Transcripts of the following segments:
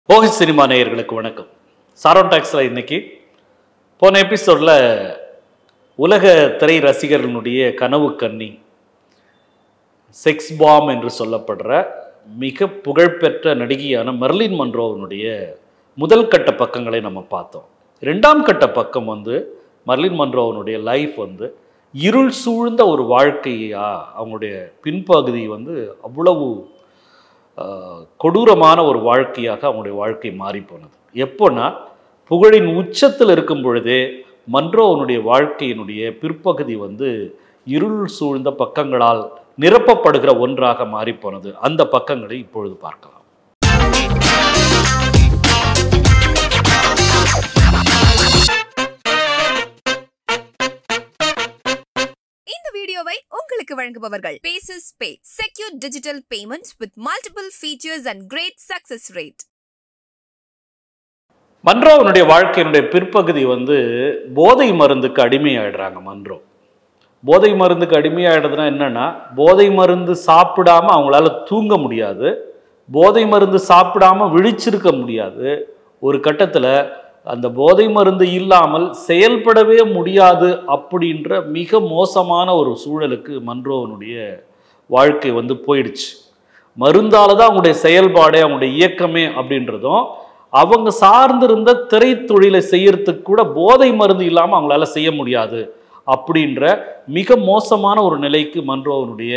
போக சினிமா நேயர்களுக்கு வணக்கம் சாரோன் டாக்ஸில் இன்னைக்கு போன எபிசோடில் உலக திரை ரசிகர்களுடைய கனவு கன்னி செக்ஸ் பாம் என்று சொல்லப்படுற மிக புகழ்பெற்ற நடிகையான மெர்லின் மன்ரோவனுடைய முதல் கட்ட பக்கங்களை நம்ம பார்த்தோம் ரெண்டாம் கட்ட பக்கம் வந்து மர்லின் மன்ரோவனுடைய லைஃப் வந்து இருள் சூழ்ந்த ஒரு வாழ்க்கையா அவங்களுடைய பின்பகுதி வந்து அவ்வளவு ஆஹ், கொடூரமான ஒரு வாழ்க்கையாக அவங்களுடைய வாழ்க்கை மாறி போனது எப்போன்னா புகழின் உச்சத்தில் இருக்கும் பொழுதே மன்றோவனுடைய வாழ்க்கையினுடைய பிற்பகுதி வந்து இருள் சூழ்ந்த பக்கங்களால் நிரப்பப்படுகிற ஒன்றாக மாறி போனது அந்த பக்கங்களை இப்பொழுது பார்க்கலாம் இந்த வீடியோவை உங்களுக்கு வழங்குபவர்கள் பேசஸ் pay secure digital payment with multiple features and great success rate மன்றோவனுடைய வாழ்க்கையினுடைய பிற்பகுதி வந்து போதை மருந்துக்கு அடிமையாயிடுறாங்க மன்றோ போதை மருந்துக்கு அடிமையாயிடுறதுனா என்னன்னா போதை மருந்து சாப்பிடாம அவங்களால தூங்க முடியாது போதை மருந்து சாப்பிடாம விழிச்சிருக்க முடியாது ஒரு கட்டத்தில் அந்த போதை மருந்து இல்லாமல் செயல்படவே முடியாது அப்படின்ற மிக மோசமான ஒரு சூழலுக்கு மன்றோவனுடைய வாழ்க்கை வந்து போயிடுச்சு மருந்தால தான் அவங்களுடைய செயல்பாடே அவங்களுடைய இயக்கமே அப்படின்றதும் அவங்க சார்ந்திருந்த திரைத்தொழிலை செய்யறதுக்கு கூட போதை மருந்து இல்லாமல் அவங்களால செய்ய முடியாது அப்படின்ற மிக மோசமான ஒரு நிலைக்கு மன்றோவனுடைய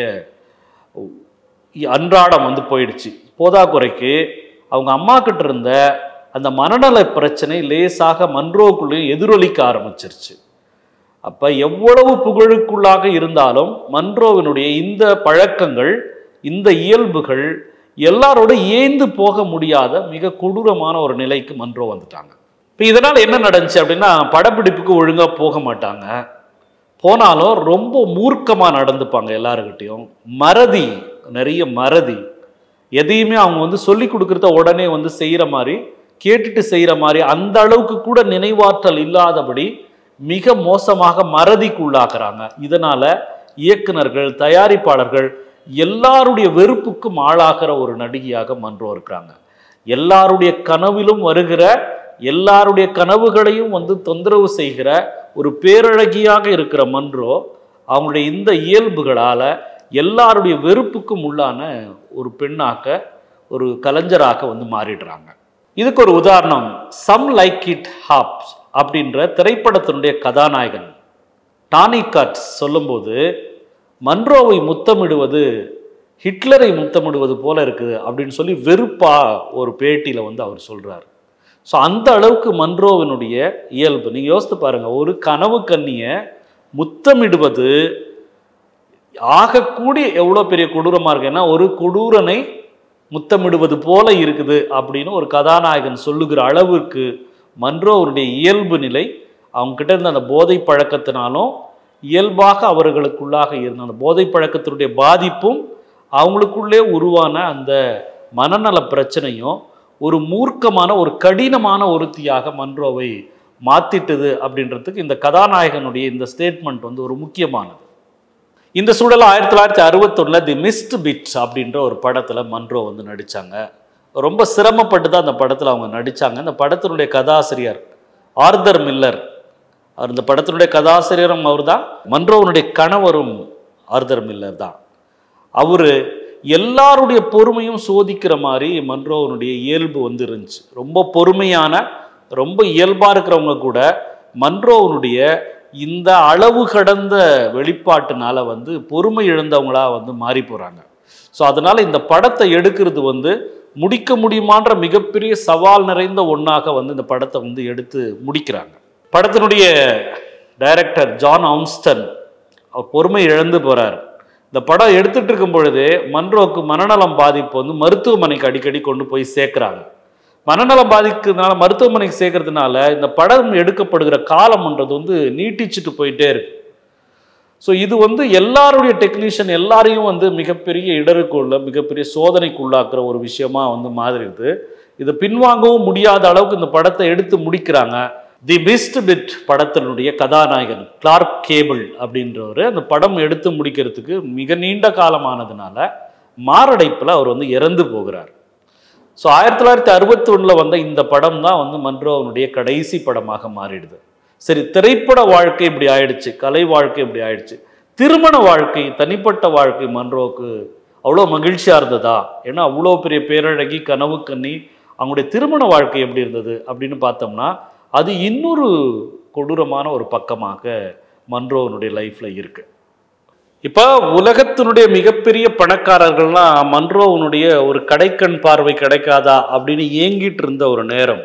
அன்றாடம் வந்து போயிடுச்சு போதாக்குறைக்கு அவங்க அம்மா கிட்ட இருந்த அந்த மனநல பிரச்சனை லேசாக மன்றோக்குள்ளேயும் எதிரொலிக்க ஆரம்பிச்சிருச்சு அப்ப எவ்வளவு புகழுக்குள்ளாக இருந்தாலும் மன்றோவினுடைய இந்த பழக்கங்கள் இந்த இயல்புகள் எல்லாரோட ஏந்து போக முடியாத மிக கொடூரமான ஒரு நிலைக்கு மன்றோ வந்துட்டாங்க இப்போ இதனால் என்ன நடந்துச்சு அப்படின்னா படப்பிடிப்புக்கு ஒழுங்காக போக மாட்டாங்க போனாலும் ரொம்ப மூர்க்கமாக நடந்துப்பாங்க எல்லாருக்கிட்டையும் மறதி நிறைய மறதி எதையுமே அவங்க வந்து சொல்லி கொடுக்குறத உடனே வந்து செய்கிற மாதிரி கேட்டுட்டு செய்கிற மாதிரி அந்த அளவுக்கு கூட நினைவாற்றல் இல்லாதபடி மிக மோசமாக மறதிக்குள்ளாக்குறாங்க இதனால இயக்குனர்கள் தயாரிப்பாளர்கள் எல்லாருடைய வெறுப்புக்கும் ஆளாகிற ஒரு நடிகையாக மன்றோ இருக்கிறாங்க எல்லாருடைய கனவிலும் வருகிற எல்லாருடைய கனவுகளையும் வந்து தொந்தரவு செய்கிற ஒரு பேரழகியாக இருக்கிற மன்றோ அவங்களுடைய இந்த இயல்புகளால் எல்லாருடைய வெறுப்புக்கும் உள்ளான ஒரு பெண்ணாக ஒரு கலைஞராக வந்து மாறிடுறாங்க இதுக்கு ஒரு உதாரணம் சம் லைக் இட் ஹாப்ஸ் அப்படின்ற திரைப்படத்தினுடைய கதாநாயகன் டானி கட்ஸ் சொல்லும்போது மன்ரோவை முத்தமிடுவது ஹிட்லரை முத்தமிடுவது போல இருக்குது அப்படின்னு சொல்லி வெறுப்பா ஒரு பேட்டியில் வந்து அவர் சொல்றார் ஸோ அந்த அளவுக்கு மன்ரோவினுடைய இயல்பு நீங்கள் யோசித்து பாருங்க ஒரு கனவு கன்னியை முத்தமிடுவது ஆகக்கூடி எவ்வளோ பெரிய கொடூரமாக இருக்கு ஏன்னா ஒரு கொடூரனை முத்தமிடுவது போல இருக்குது அப்படின்னு ஒரு கதாநாயகன் சொல்லுகிற அளவுக்கு மன்றோவருடைய இயல்பு நிலை அவங்க கிட்ட இருந்த அந்த போதை பழக்கத்தினாலும் இயல்பாக அவர்களுக்குள்ளாக இருந்த அந்த போதை பழக்கத்தினுடைய பாதிப்பும் அவங்களுக்குள்ளே உருவான அந்த மனநல பிரச்சனையும் ஒரு மூர்க்கமான ஒரு கடினமான ஒருத்தியாக மன்றோவை மாத்திட்டது அப்படின்றதுக்கு இந்த கதாநாயகனுடைய இந்த ஸ்டேட்மெண்ட் வந்து ஒரு முக்கியமானது இந்த சூழல் ஆயிரத்தி தொள்ளாயிரத்தி அறுபத்தொன்னில் தி மிஸ்ட் பிட் அப்படின்ற ஒரு படத்தில் மன்றோ வந்து நடித்தாங்க ரொம்ப சிரமப்பட்டு தான் அந்த படத்தில் அவங்க நடித்தாங்க இந்த படத்தினுடைய கதாசிரியர் ஆர்தர் மில்லர் அவர் இந்த படத்தினுடைய கதாசிரியரும் அவர் தான் மன்றோவனுடைய கணவரும் ஆர்தர் மில்லர் தான் அவர் எல்லாருடைய பொறுமையும் சோதிக்கிற மாதிரி மன்றோவனுடைய இயல்பு வந்து இருந்துச்சு ரொம்ப பொறுமையான ரொம்ப இயல்பாக இருக்கிறவங்க கூட மன்றோவனுடைய இந்த அளவு கடந்த வெளிப்பாட்டுனால வந்து பொறுமை இழந்தவங்களா வந்து மாறி போகிறாங்க ஸோ அதனால் இந்த படத்தை எடுக்கிறது வந்து முடிக்க முடியுமான்ற மிகப்பெரிய சவால் நிறைந்த ஒன்றாக வந்து இந்த படத்தை வந்து எடுத்து முடிக்கிறாங்க படத்தினுடைய டைரக்டர் ஜான் ஆம்ஸ்டன் அவர் பொறுமை இழந்து போகிறார் இந்த படம் எடுத்துட்டு இருக்கும் பொழுதே மன்ரோக்கு மனநலம் பாதிப்பு வந்து மருத்துவமனைக்கு அடிக்கடி கொண்டு போய் சேர்க்குறாங்க மனநலம் பாதிக்கிறதுனால மருத்துவமனைக்கு சேர்க்கறதுனால இந்த படம் எடுக்கப்படுகிற காலம்ன்றது வந்து நீட்டிச்சுட்டு போயிட்டே இருக்கு ஸோ இது வந்து எல்லாருடைய டெக்னீஷியன் எல்லாரையும் வந்து மிகப்பெரிய இடருக்குள்ள மிகப்பெரிய சோதனைக்குள்ளாக்குற ஒரு விஷயமா வந்து மாறிடுது இதை பின்வாங்கவும் முடியாத அளவுக்கு இந்த படத்தை எடுத்து முடிக்கிறாங்க தி பெஸ்ட் பிட் படத்தினுடைய கதாநாயகன் கிளார்க் கேபிள் அப்படின்றவர் அந்த படம் எடுத்து முடிக்கிறதுக்கு மிக நீண்ட காலமானதுனால மாரடைப்பில் அவர் வந்து இறந்து போகிறார் ஸோ ஆயிரத்தி தொள்ளாயிரத்தி அறுபத்தி ஒன்றில் வந்த இந்த படம் தான் வந்து மன்ரோவனுடைய கடைசி படமாக மாறிடுது சரி திரைப்பட வாழ்க்கை இப்படி ஆயிடுச்சு கலை வாழ்க்கை இப்படி ஆயிடுச்சு திருமண வாழ்க்கை தனிப்பட்ட வாழ்க்கை மன்ரோவுக்கு அவ்வளோ மகிழ்ச்சியாக இருந்ததா ஏன்னா அவ்வளோ பெரிய பேரழகி கனவு கண்ணி அவங்களுடைய திருமண வாழ்க்கை எப்படி இருந்தது அப்படின்னு பார்த்தோம்னா அது இன்னொரு கொடூரமான ஒரு பக்கமாக மன்ரோவனுடைய லைஃப்பில் இருக்கு இப்போ உலகத்தினுடைய மிகப்பெரிய பணக்காரர்கள்லாம் மன்ரோவனுடைய ஒரு கடைக்கண் பார்வை கிடைக்காதா அப்படின்னு ஏங்கிட்டு இருந்த ஒரு நேரம்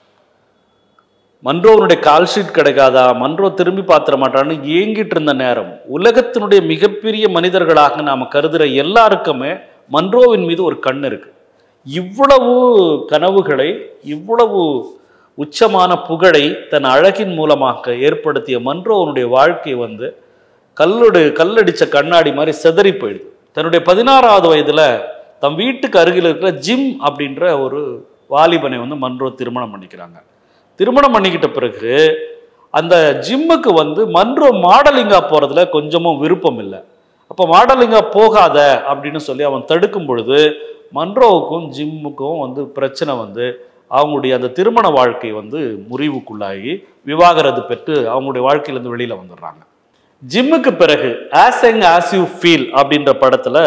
மன்ரோவனுடைய கால்ஷீட் கிடைக்காதா மன்றோ திரும்பி பார்த்துட மாட்டான்னு ஏங்கிட்டு இருந்த நேரம் உலகத்தினுடைய மிகப்பெரிய மனிதர்களாக நாம் கருதுகிற எல்லாருக்குமே மன்ரோவின் மீது ஒரு கண் இருக்கு இவ்வளவு கனவுகளை இவ்வளவு உச்சமான புகழை தன் அழகின் மூலமாக ஏற்படுத்திய மன்ரோவனுடைய வாழ்க்கை வந்து கல்லோடு கல்லடிச்ச கண்ணாடி மாதிரி செதறி போயிடுது தன்னுடைய பதினாறாவது வயதுல தம் வீட்டுக்கு அருகில் இருக்கிற ஜிம் அப்படின்ற ஒரு வாலிபனை வந்து மன்றோ திருமணம் பண்ணிக்கிறாங்க திருமணம் பண்ணிக்கிட்ட பிறகு அந்த ஜிம்முக்கு வந்து மன்றோ மாடலிங்கா போறதுல கொஞ்சமும் விருப்பம் இல்லை அப்போ மாடலிங்கா போகாத அப்படின்னு சொல்லி அவன் தடுக்கும் பொழுது மன்ரோவுக்கும் ஜிம்முக்கும் வந்து பிரச்சனை வந்து அவங்களுடைய அந்த திருமண வாழ்க்கை வந்து முறிவுக்குள்ளாகி விவாகரத்து பெற்று அவங்களுடைய வாழ்க்கையிலேருந்து வெளியில் வந்துடுறாங்க ஜிம்முக்கு பிறகு ஆஸ் எங் ஆஸ் யூ ஃபீல் அப்படின்ற படத்தில்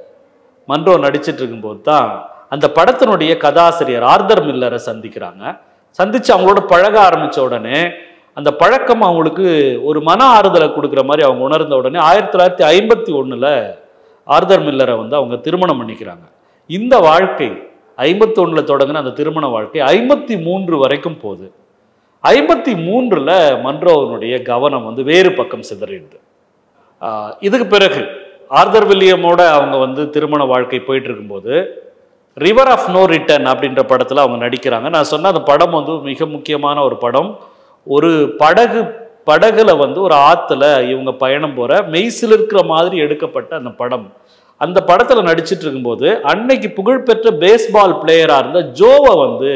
மன்றோ நடிச்சிட்டு இருக்கும்போது தான் அந்த படத்தினுடைய கதாசிரியர் ஆர்தர் மில்லரை சந்திக்கிறாங்க சந்திச்சு அவங்களோட பழக ஆரம்பிச்ச உடனே அந்த பழக்கம் அவங்களுக்கு ஒரு மன ஆறுதலை கொடுக்குற மாதிரி அவங்க உணர்ந்த உடனே ஆயிரத்தி தொள்ளாயிரத்தி ஐம்பத்தி ஒன்றில் ஆர்தர் மில்லரை வந்து அவங்க திருமணம் பண்ணிக்கிறாங்க இந்த வாழ்க்கை ஐம்பத்தி ஒன்றில் தொடங்கின அந்த திருமண வாழ்க்கை ஐம்பத்தி மூன்று வரைக்கும் போகுது ஐம்பத்தி மூன்றில் மன்றோவனுடைய கவனம் வந்து வேறு பக்கம் சிதறிடுது ஆஹ் இதுக்கு பிறகு ஆர்தர் வில்லியமோட அவங்க வந்து திருமண வாழ்க்கை போயிட்டு இருக்கும்போது ரிவர் ஆஃப் நோ ரிட்டர்ன் அப்படின்ற படத்தில் அவங்க நடிக்கிறாங்க நான் சொன்ன அந்த படம் வந்து மிக முக்கியமான ஒரு படம் ஒரு படகு படகுல வந்து ஒரு ஆற்றுல இவங்க பயணம் போகிற மெய்சில் இருக்கிற மாதிரி எடுக்கப்பட்ட அந்த படம் அந்த படத்தில் நடிச்சிட்டு இருக்கும்போது அன்னைக்கு புகழ்பெற்ற பேஸ்பால் பிளேயராக இருந்த ஜோவை வந்து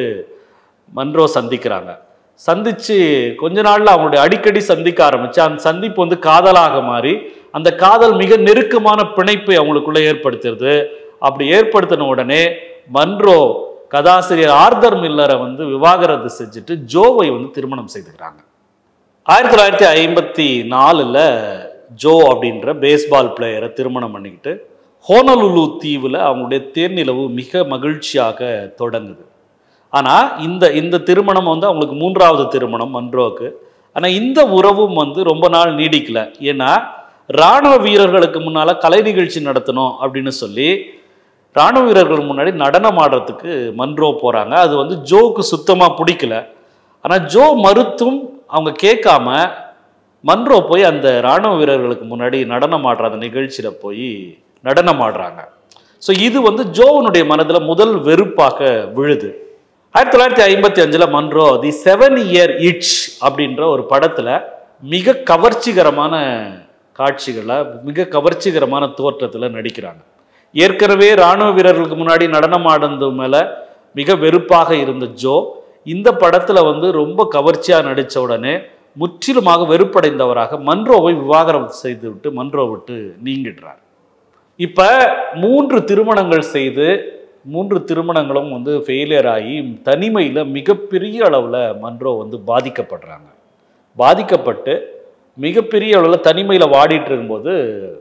மன்றோ சந்திக்கிறாங்க சந்திச்சு கொஞ்ச நாள்ல அவங்களுடைய அடிக்கடி சந்திக்க ஆரம்பிச்சு அந்த சந்திப்பு வந்து காதலாக மாறி அந்த காதல் மிக நெருக்கமான பிணைப்பை அவங்களுக்குள்ள ஏற்படுத்துறது அப்படி ஏற்படுத்தின உடனே மன்றோ கதாசிரியர் ஆர்தர் மில்லரை வந்து விவாகரத்து செஞ்சுட்டு ஜோவை வந்து திருமணம் செய்துக்கிறாங்க ஆயிரத்தி தொள்ளாயிரத்தி ஐம்பத்தி நாலில் ஜோ அப்படின்ற பேஸ்பால் பிளேயரை திருமணம் பண்ணிக்கிட்டு ஹோனலுலு தீவில் அவங்களுடைய தேர்நிலவு மிக மகிழ்ச்சியாக தொடங்குது ஆனால் இந்த இந்த திருமணம் வந்து அவங்களுக்கு மூன்றாவது திருமணம் மன்றோவுக்கு ஆனால் இந்த உறவும் வந்து ரொம்ப நாள் நீடிக்கல ஏன்னா இராணுவ வீரர்களுக்கு முன்னால் கலை நிகழ்ச்சி நடத்தணும் அப்படின்னு சொல்லி இராணுவ வீரர்கள் முன்னாடி நடனம் ஆடுறதுக்கு மன்றோ போகிறாங்க அது வந்து ஜோவுக்கு சுத்தமாக பிடிக்கல ஆனால் ஜோ மறுத்தும் அவங்க கேட்காம மன்றோ போய் அந்த இராணுவ வீரர்களுக்கு முன்னாடி நடனம் ஆடுற அந்த நிகழ்ச்சியில் போய் நடனம் ஆடுறாங்க ஸோ இது வந்து ஜோவனுடைய மனதில் முதல் வெறுப்பாக விழுது ஆயிரத்தி தொள்ளாயிரத்தி ஐம்பத்தி அஞ்சில் Monroe the seven year itch அப்படின்ற ஒரு படத்தில் மிக கவர்ச்சிகரமான காட்சிகளை மிக கவர்ச்சிகரமான தோற்றத்தில் நடிக்கிறாங்க ஏற்கனவே இராணுவ வீரர்களுக்கு முன்னாடி நடனம் ஆடுறது மேலே மிக வெறுப்பாக இருந்த ஜோ இந்த படத்தில் வந்து ரொம்ப கவர்ச்சியாக நடித்த உடனே முற்றிலுமாக வெறுப்படைந்தவராக மன்றோவை விவாகரம் செய்து விட்டு மன்றோ விட்டு நீங்கிடுறார் இப்போ மூன்று திருமணங்கள் செய்து மூன்று திருமணங்களும் வந்து ஃபெயிலியர் ஆகி தனிமையில் மிகப்பெரிய அளவில் மன்றோ வந்து பாதிக்கப்படுறாங்க பாதிக்கப்பட்டு மிகப்பெரிய அளவில் தனிமையில் வாடிட்டு இருக்கும்போது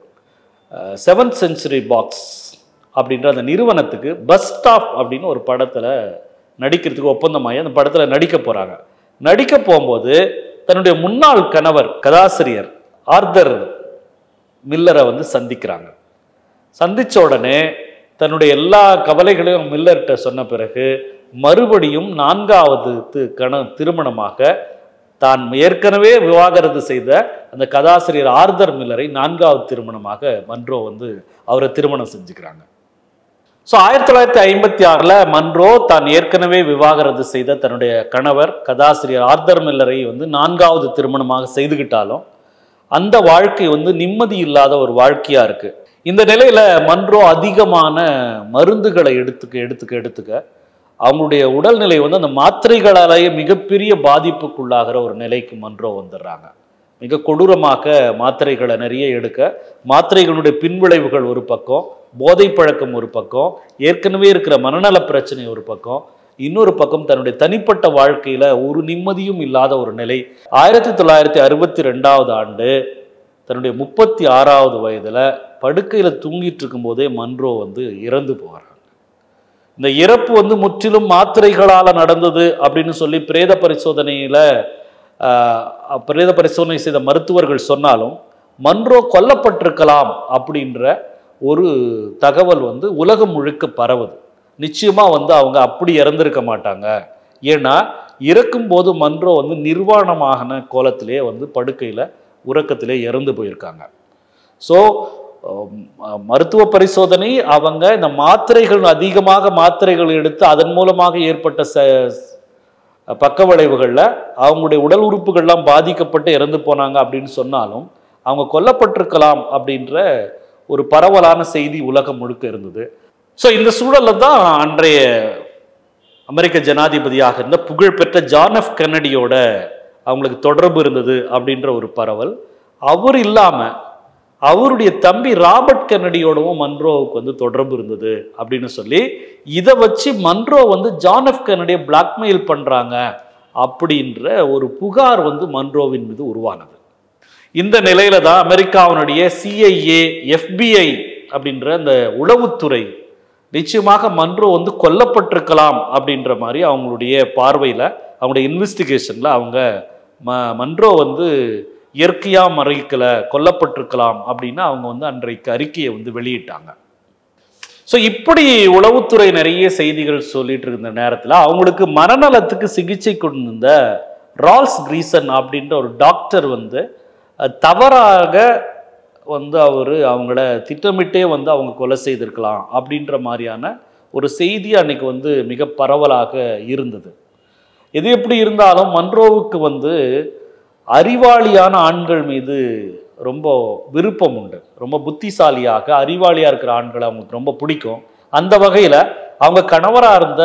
செவன்த் செஞ்சுரி பாக்ஸ் அப்படின்ற அந்த நிறுவனத்துக்கு பஸ் ஸ்டாப் அப்படின்னு ஒரு படத்தில் நடிக்கிறதுக்கு ஒப்பந்தமாகி அந்த படத்தில் நடிக்க போகிறாங்க நடிக்க போகும்போது தன்னுடைய முன்னாள் கணவர் கதாசிரியர் ஆர்தர் மில்லரை வந்து சந்திக்கிறாங்க சந்திச்ச உடனே தன்னுடைய எல்லா கவலைகளையும் மில்லர்கிட்ட சொன்ன பிறகு மறுபடியும் நான்காவது தி- கண திருமணமாக தான் ஏற்கனவே விவாகரத்து செய்த அந்த கதாசிரியர் ஆர்தர் மில்லரை நான்காவது திருமணமாக மன்றோ வந்து அவரை திருமணம் செஞ்சுக்கிறாங்க ஸோ ஆயிரத்தி தொள்ளாயிரத்தி ஐம்பத்தி ஆறில் மன்றோ தான் ஏற்கனவே விவாகரத்து செய்த தன்னுடைய கணவர் கதாசிரியர் ஆர்தர் மில்லரை வந்து நான்காவது திருமணமாக செய்துக்கிட்டாலும் அந்த வாழ்க்கை வந்து நிம்மதி இல்லாத ஒரு வாழ்க்கையா இருக்கு இந்த நிலையில மன்றோ அதிகமான மருந்துகளை எடுத்துக்க எடுத்துக்க எடுத்துக்க அவங்களுடைய உடல்நிலை வந்து அந்த மாத்திரைகளாலேயே மிகப்பெரிய பாதிப்புக்குள்ளாகிற ஒரு நிலைக்கு மன்றோ வந்துடுறாங்க மிக கொடூரமாக மாத்திரைகளை நிறைய எடுக்க மாத்திரைகளுடைய பின்விளைவுகள் ஒரு பக்கம் போதை பழக்கம் ஒரு பக்கம் ஏற்கனவே இருக்கிற மனநல பிரச்சனை ஒரு பக்கம் இன்னொரு பக்கம் தன்னுடைய தனிப்பட்ட வாழ்க்கையில ஒரு நிம்மதியும் இல்லாத ஒரு நிலை ஆயிரத்தி தொள்ளாயிரத்தி அறுபத்தி ரெண்டாவது ஆண்டு தன்னுடைய முப்பத்தி ஆறாவது வயதுல படுக்கையில தூங்கிட்டு இருக்கும்போதே மன்றோ வந்து இறந்து போகிறாங்க இந்த இறப்பு வந்து முற்றிலும் மாத்திரைகளால நடந்தது அப்படின்னு சொல்லி பிரேத பரிசோதனையில ஆஹ், பிரேத பரிசோதனை செய்த மருத்துவர்கள் சொன்னாலும் மன்றோ கொல்லப்பட்டிருக்கலாம் அப்படின்ற ஒரு தகவல் வந்து உலகம் முழுக்க பரவுது நிச்சயமா வந்து அவங்க அப்படி இறந்திருக்க மாட்டாங்க ஏன்னா இறக்கும்போது மன்றோ வந்து நிர்வாணமான கோலத்திலே வந்து படுக்கையில உறக்கத்திலே இறந்து போயிருக்காங்க ஸோ மருத்துவ பரிசோதனை அவங்க இந்த மாத்திரைகள் அதிகமாக மாத்திரைகள் எடுத்து அதன் மூலமாக ஏற்பட்ட ச பக்க விளைவுகளில் அவங்களுடைய உடல் உறுப்புகள்லாம் பாதிக்கப்பட்டு இறந்து போனாங்க அப்படின்னு சொன்னாலும் அவங்க கொல்லப்பட்டிருக்கலாம் அப்படின்ற ஒரு பரவலான செய்தி உலகம் முழுக்க இருந்தது ஸோ இந்த சூழல்ல தான் அன்றைய அமெரிக்க ஜனாதிபதியாக இருந்த புகழ்பெற்ற ஜான் எஃப் கென்னடியோட அவங்களுக்கு தொடர்பு இருந்தது அப்படின்ற ஒரு பரவல் அவர் இல்லாம அவருடைய தம்பி ராபர்ட் கென்னடியோடவும் மன்ரோவுக்கு வந்து தொடர்பு இருந்தது அப்படின்னு சொல்லி இதை வச்சு மன்ரோ வந்து ஜான் எஃப் கென்னடியை பிளாக்மெயில் பண்றாங்க அப்படின்ற ஒரு புகார் வந்து மன்ரோவின் மீது உருவானது இந்த நிலையில தான் அமெரிக்காவினுடைய சிஐஏ எஃபிஐ அப்படின்ற அந்த உளவுத்துறை நிச்சயமாக மன்றோ வந்து கொல்லப்பட்டிருக்கலாம் அப்படின்ற மாதிரி அவங்களுடைய பார்வையில் அவங்களுடைய இன்வெஸ்டிகேஷனில் அவங்க ம மன்றோ வந்து இயற்கையாக மறைக்கலை கொல்லப்பட்டிருக்கலாம் அப்படின்னு அவங்க வந்து அன்றைக்கு அறிக்கையை வந்து வெளியிட்டாங்க ஸோ இப்படி உளவுத்துறை நிறைய செய்திகள் சொல்லிட்டு இருந்த நேரத்தில் அவங்களுக்கு மனநலத்துக்கு சிகிச்சை கொண்டிருந்த ரால்ஸ் கிரீசன் அப்படின்ற ஒரு டாக்டர் வந்து அஹ், தவறாக வந்து அவர் அவங்கள திட்டமிட்டே வந்து அவங்க கொலை செய்திருக்கலாம் அப்படின்ற மாதிரியான ஒரு செய்தி அன்னைக்கு வந்து மிக பரவலாக இருந்தது எது எப்படி இருந்தாலும் மன்ரோவுக்கு வந்து அறிவாளியான ஆண்கள் மீது ரொம்ப விருப்பம் உண்டு ரொம்ப புத்திசாலியாக அறிவாளியாக இருக்கிற ஆண்களை அவங்களுக்கு ரொம்ப பிடிக்கும் அந்த வகையில் அவங்க கணவராக இருந்த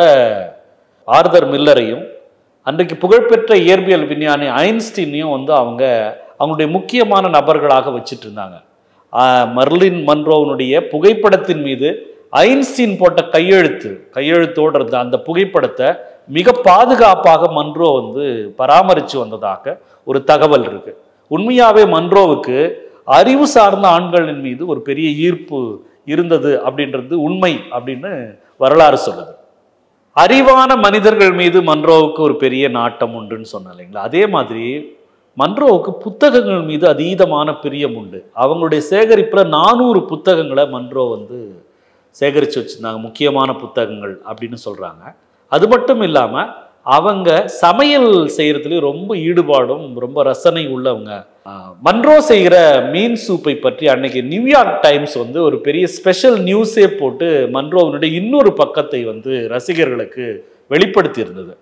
ஆர்தர் மில்லரையும் அன்றைக்கு புகழ்பெற்ற இயற்பியல் விஞ்ஞானி ஐன்ஸ்டீனையும் வந்து அவங்க அவங்களுடைய முக்கியமான நபர்களாக வச்சிட்டு இருந்தாங்க ஆஹ் மர்லின் மன்ரோவனுடைய புகைப்படத்தின் மீது ஐன்ஸ்டீன் போட்ட கையெழுத்து கையெழுத்தோடு இருந்த அந்த புகைப்படத்தை மிக பாதுகாப்பாக மன்றோ வந்து பராமரித்து வந்ததாக ஒரு தகவல் இருக்கு உண்மையாவே மன்ரோவுக்கு அறிவு சார்ந்த ஆண்களின் மீது ஒரு பெரிய ஈர்ப்பு இருந்தது அப்படின்றது உண்மை அப்படின்னு வரலாறு சொல்லுது அறிவான மனிதர்கள் மீது மன்ரோவுக்கு ஒரு பெரிய நாட்டம் உண்டுன்னு சொன்னேன் இல்லைங்களா அதே மாதிரி மன்ரோவுக்கு புத்தகங்கள் மீது அதீதமான பிரியம் உண்டு அவங்களுடைய சேகரிப்பில் நானூறு புத்தகங்களை மன்றோ வந்து சேகரித்து வச்சுருந்தாங்க முக்கியமான புத்தகங்கள் அப்படின்னு சொல்கிறாங்க அது மட்டும் இல்லாமல் அவங்க சமையல் செய்கிறதுலேயும் ரொம்ப ஈடுபாடும் ரொம்ப ரசனை உள்ளவங்க ஆஹ், மன்றோ செய்கிற மீன் சூப்பை பற்றி அன்னைக்கு நியூயார்க் டைம்ஸ் வந்து ஒரு பெரிய ஸ்பெஷல் நியூஸே போட்டு மன்ரோவினுடைய இன்னொரு பக்கத்தை வந்து ரசிகர்களுக்கு வெளிப்படுத்தி இருந்தது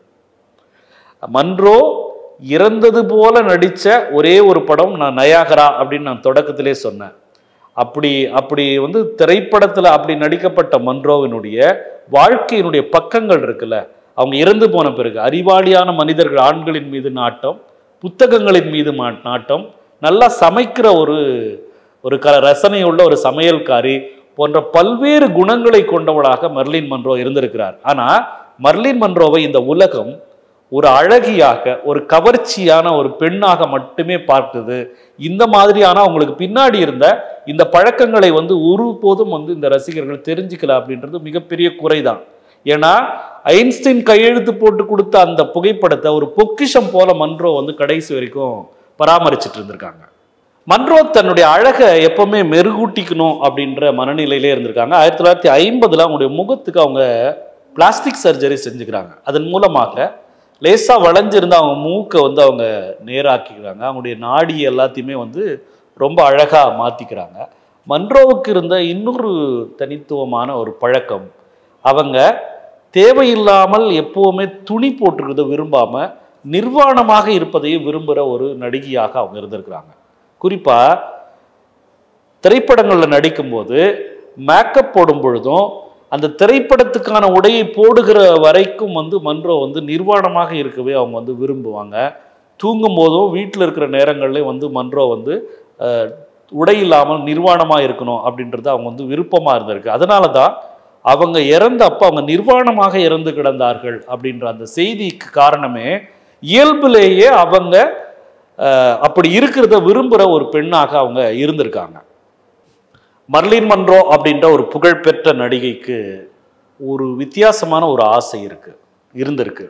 மன்றோ இறந்தது போல நடித்த ஒரே ஒரு படம் நான் நயாகரா அப்படின்னு நான் தொடக்கத்திலே சொன்னேன் அப்படி அப்படி வந்து திரைப்படத்தில் அப்படி நடிக்கப்பட்ட மன்ரோவினுடைய வாழ்க்கையினுடைய பக்கங்கள் இருக்குல்ல அவங்க இறந்து போன பிறகு அறிவாளியான மனிதர்கள் ஆண்களின் மீது நாட்டம் புத்தகங்களின் மீது மா- நாட்டம் நல்லா சமைக்கிற ஒரு ஒரு க ரசனையுள்ள ஒரு சமையல்காரி போன்ற பல்வேறு குணங்களை கொண்டவளாக மர்லின் மன்றோ இருந்திருக்கிறார் ஆனா மர்லின் மன்றோவை இந்த உலகம் ஒரு அழகியாக ஒரு கவர்ச்சியான ஒரு பெண்ணாக மட்டுமே பார்த்தது இந்த மாதிரியான அவங்களுக்கு பின்னாடி இருந்த இந்த பழக்கங்களை வந்து ஒருபோதும் வந்து இந்த ரசிகர்கள் தெரிஞ்சுக்கல அப்படின்றது மிகப்பெரிய குறைதான் ஏன்னா ஐன்ஸ்டைன் கையெழுத்து போட்டு கொடுத்த அந்த புகைப்படத்தை ஒரு பொக்கிஷம் போல மன்றோ வந்து கடைசி வரைக்கும் பராமரிச்சுட்டு இருந்திருக்காங்க மன்றோ தன்னுடைய அழகை எப்பவுமே மெருகூட்டிக்கணும் அப்படின்ற மனநிலையிலே இருந்திருக்காங்க ஆயிரத்தி தொள்ளாயிரத்தி ஐம்பதுல அவங்களுடைய முகத்துக்கு அவங்க பிளாஸ்டிக் சர்ஜரி செஞ்சுக்கிறாங்க அதன் மூலமாக லேசா வளைஞ்சிருந்த அவங்க மூக்கை வந்து அவங்க நேராக்கிக்கிறாங்க அவங்களுடைய நாடி எல்லாத்தையுமே வந்து ரொம்ப அழகா மாத்திக்கிறாங்க மன்றோவுக்கு இருந்த இன்னொரு தனித்துவமான ஒரு பழக்கம் அவங்க தேவையில்லாமல் எப்பவுமே துணி போட்டுக்கிறத விரும்பாம நிர்வாணமாக இருப்பதையும் விரும்புகிற ஒரு நடிகையாக அவங்க இருந்திருக்கிறாங்க குறிப்பா திரைப்படங்களில் நடிக்கும்போது மேக்கப் போடும் பொழுதும் அந்த திரைப்படத்துக்கான உடையை போடுகிற வரைக்கும் வந்து மன்றோ வந்து நிர்வாணமாக இருக்கவே அவங்க வந்து விரும்புவாங்க தூங்கும் போதும் வீட்டில் இருக்கிற நேரங்கள்லேயும் வந்து மன்றோ வந்து அஹ், உடை இல்லாமல் நிர்வாணமாக இருக்கணும் அப்படின்றது அவங்க வந்து விருப்பமாக இருந்திருக்கு அதனால தான் அவங்க இறந்த அப்போ அவங்க நிர்வாணமாக இறந்து கிடந்தார்கள் அப்படின்ற அந்த செய்திக்கு காரணமே இயல்பிலேயே அவங்க அஹ், அப்படி இருக்கிறத விரும்புகிற ஒரு பெண்ணாக அவங்க இருந்திருக்காங்க மர்லின் மன்றோ அப்படின்ற ஒரு புகழ்பெற்ற நடிகைக்கு ஒரு வித்தியாசமான ஒரு ஆசை இருக்கு இருந்திருக்கு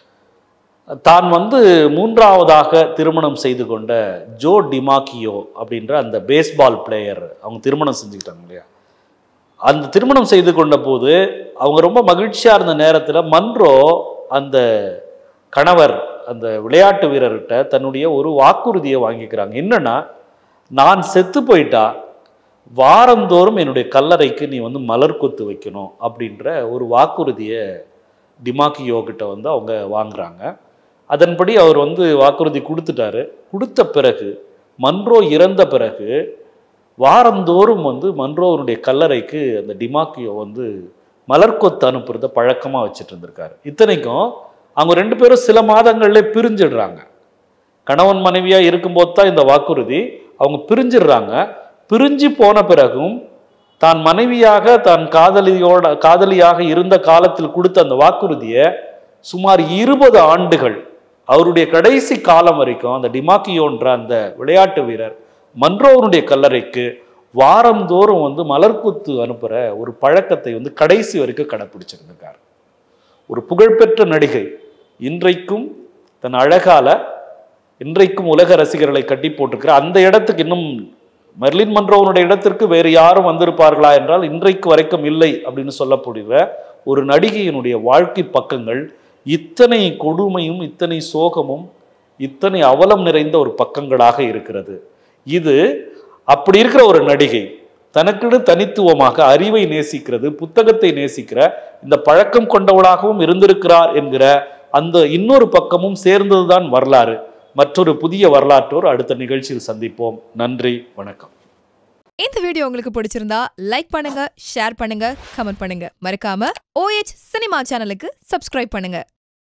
தான் வந்து மூன்றாவதாக திருமணம் செய்து கொண்ட ஜோ டிமாக்கியோ அப்படின்ற அந்த பேஸ்பால் பிளேயர் அவங்க திருமணம் செஞ்சுக்கிட்டாங்க இல்லையா அந்த திருமணம் செய்து கொண்ட போது அவங்க ரொம்ப மகிழ்ச்சியா இருந்த நேரத்துல மன்றோ அந்த கணவர் அந்த விளையாட்டு வீரர்கிட்ட தன்னுடைய ஒரு வாக்குறுதியை வாங்கிக்கிறாங்க என்னன்னா நான் செத்து போயிட்டா வாரந்தோறும் என்னுடைய கல்லறைக்கு நீ வந்து மலர் கொத்து வைக்கணும் அப்படின்ற ஒரு வாக்குறுதியை டிமாக்கியோ கிட்ட வந்து அவங்க வாங்குறாங்க அதன்படி அவர் வந்து வாக்குறுதி கொடுத்துட்டாரு கொடுத்த பிறகு மன்றோ இறந்த பிறகு வாரந்தோறும் வந்து மன்றோவனுடைய கல்லறைக்கு அந்த டிமாக்கியோ வந்து மலர்கொத்து அனுப்புறத பழக்கமாக வச்சுட்டு இருந்திருக்காரு இத்தனைக்கும் அவங்க ரெண்டு பேரும் சில மாதங்கள்ல பிரிஞ்சிடுறாங்க கணவன் மனைவியா இருக்கும்போது தான் இந்த வாக்குறுதி அவங்க பிரிஞ்சிடுறாங்க பிரிஞ்சு போன பிறகும் தான் மனைவியாக தான் காதலியோட காதலியாக இருந்த காலத்தில் கொடுத்த அந்த வாக்குறுதியை சுமார் இருபது ஆண்டுகள் அவருடைய கடைசி காலம் வரைக்கும் அந்த டிமாக்கியோன்ற அந்த விளையாட்டு வீரர் மன்றோவனுடைய கல்லறைக்கு வாரந்தோறும் வந்து மலர்குத்து அனுப்புற ஒரு பழக்கத்தை வந்து கடைசி வரைக்கும் கடைப்பிடிச்சிருந்திருக்கார் ஒரு புகழ்பெற்ற நடிகை இன்றைக்கும் தன் அழகால இன்றைக்கும் உலக ரசிகர்களை கட்டி போட்டிருக்கிற அந்த இடத்துக்கு இன்னும் மெர்லின் மன்றோவனுடைய இடத்திற்கு வேறு யாரும் வந்திருப்பார்களா என்றால் இன்றைக்கு வரைக்கும் இல்லை அப்படின்னு சொல்லப்படுகிற ஒரு நடிகையினுடைய வாழ்க்கை பக்கங்கள் இத்தனை கொடுமையும் இத்தனை சோகமும் இத்தனை அவலம் நிறைந்த ஒரு பக்கங்களாக இருக்கிறது இது அப்படி இருக்கிற ஒரு நடிகை தனக்குன்னு தனித்துவமாக அறிவை நேசிக்கிறது புத்தகத்தை நேசிக்கிற இந்த பழக்கம் கொண்டவளாகவும் இருந்திருக்கிறார் என்கிற அந்த இன்னொரு பக்கமும் சேர்ந்ததுதான் வரலாறு மற்றொரு புதிய வரலாற்றோர் அடுத்த நிகழ்ச்சியில் சந்திப்போம் நன்றி வணக்கம் இந்த வீடியோ உங்களுக்கு பிடிச்சிருந்தா லைக் பண்ணுங்க ஷேர் பண்ணுங்க கமெண்ட் பண்ணுங்க மறக்காம ஓஎச் சினிமா சேனலுக்கு சப்ஸ்கிரைப் பண்ணுங்க